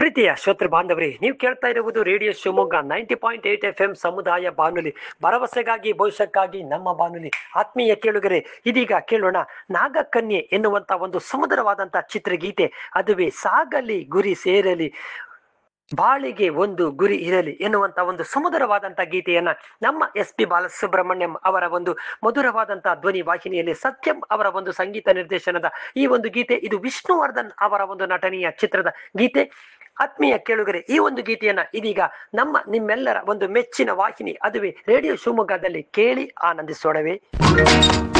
ಪ್ರೀತಿಯ ಶ್ರೋತೃ ಬಾಂಧವರೇ ನೀವು ಕೇಳ್ತಾ ಇರುವುದು radio Shivamogga ninety point eight F M ಸಮುದಾಯ ಬಾನುಲಿ ಭರವಸೆಗಾಗಿ ಭವಿಷ್ಯಕ್ಕಾಗಿ ನಮ್ಮ ಬಾನುಲಿ ಆತ್ಮೀಯ ಕೇಳುಗರೆ ಇದೀಗ ಕೇಳೋಣ ನಾಗಕನ್ಯೆ ಎನ್ನುವಂತ ಒಂದು ಸುಮಧುರವಾದಂತಹ ಚಿತ್ರಗೀತೆ ಅದುವೇ ಸಾಗಲಿ ಗುರಿ ಸೇರಲಿ ಬಾಳಿಗೆ ಒಂದು ಗುರಿ ಇರಲಿ ಎನ್ನುವಂತ ಒಂದು ಸುಮಧುರವಾದಂತ ಗೀತೆಯನ್ನ ನಮ್ಮ ಎಸ್ ಪಿ ಬಾಲಸುಬ್ರಹ್ಮಣ್ಯಂ ಅವರ ಒಂದು ಮಧುರವಾದಂತಹ ಧ್ವನಿ ವಾಹಿನಿಯಲ್ಲಿ ಸತ್ಯಂ ಅವರ ಒಂದು ಸಂಗೀತ ನಿರ್ದೇಶನದ ಈ ಒಂದು ಗೀತೆ ಇದು ವಿಷ್ಣುವರ್ಧನ್ ಅವರ ಒಂದು ನಟನೆಯ ಚಿತ್ರದ ಗೀತೆ ಆತ್ಮೀಯ ಕೇಳುಗರೆ ಈ ಒಂದು ಗೀತೆಯನ್ನ ಇದೀಗ ನಮ್ಮ ನಿಮ್ಮೆಲ್ಲರ ಒಂದು ಮೆಚ್ಚಿನ ವಾಹಿನಿ ಅದುವೇ ರೇಡಿಯೋ ಶಿವಮೊಗ್ಗದಲ್ಲಿ ಕೇಳಿ ಆನಂದಿಸೋಣವೇ